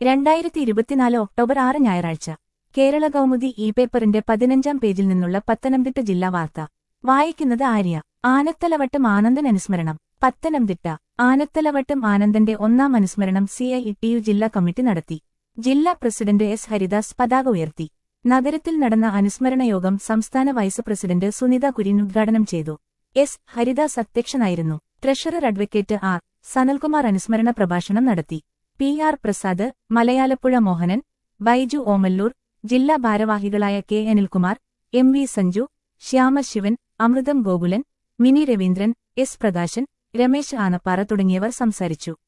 രണ്ടായിരത്തി ഇരുപത്തിനാല് ഒക്ടോബർ ആറ് ഞായറാഴ്ച കേരള കൗമുദി ഇ പേപ്പറിന്റെ പതിനഞ്ചാം പേജിൽ നിന്നുള്ള പത്തനംതിട്ട ജില്ലാ വാർത്ത വായിക്കുന്നത് ആര്യ ആനത്തലവട്ടം ആനന്ദൻ അനുസ്മരണം പത്തനംതിട്ട ആനത്തലവട്ടം ആനന്ദന്റെ ഒന്നാം അനുസ്മരണം സി ഐ ടി യു ജില്ലാ കമ്മിറ്റി നടത്തി ജില്ലാ പ്രസിഡന്റ് എസ് ഹരിദാസ് പതാക ഉയർത്തി നഗരത്തിൽ നടന്ന അനുസ്മരണ യോഗം സംസ്ഥാന വൈസ് പ്രസിഡന്റ് സുനിത കുര്യൻ ഉദ്ഘാടനം ചെയ്തു എസ് ഹരിദാസ് അധ്യക്ഷനായിരുന്നു ട്രഷറർ അഡ്വക്കേറ്റ് ആർ സനൽകുമാർ അനുസ്മരണ പ്രഭാഷണം നടത്തി പി ആർ പ്രസാദ് മലയാലപ്പുഴ മോഹനൻ ബൈജു ഓമല്ലൂർ ജില്ലാ ഭാരവാഹികളായ K Anilkumar M V Sanju Shyamasivan Amritham Gokulan Mini Raveendran S Prakashan Ramesh Anappara തുടങ്ങിയവർ സംസാരിച്ചു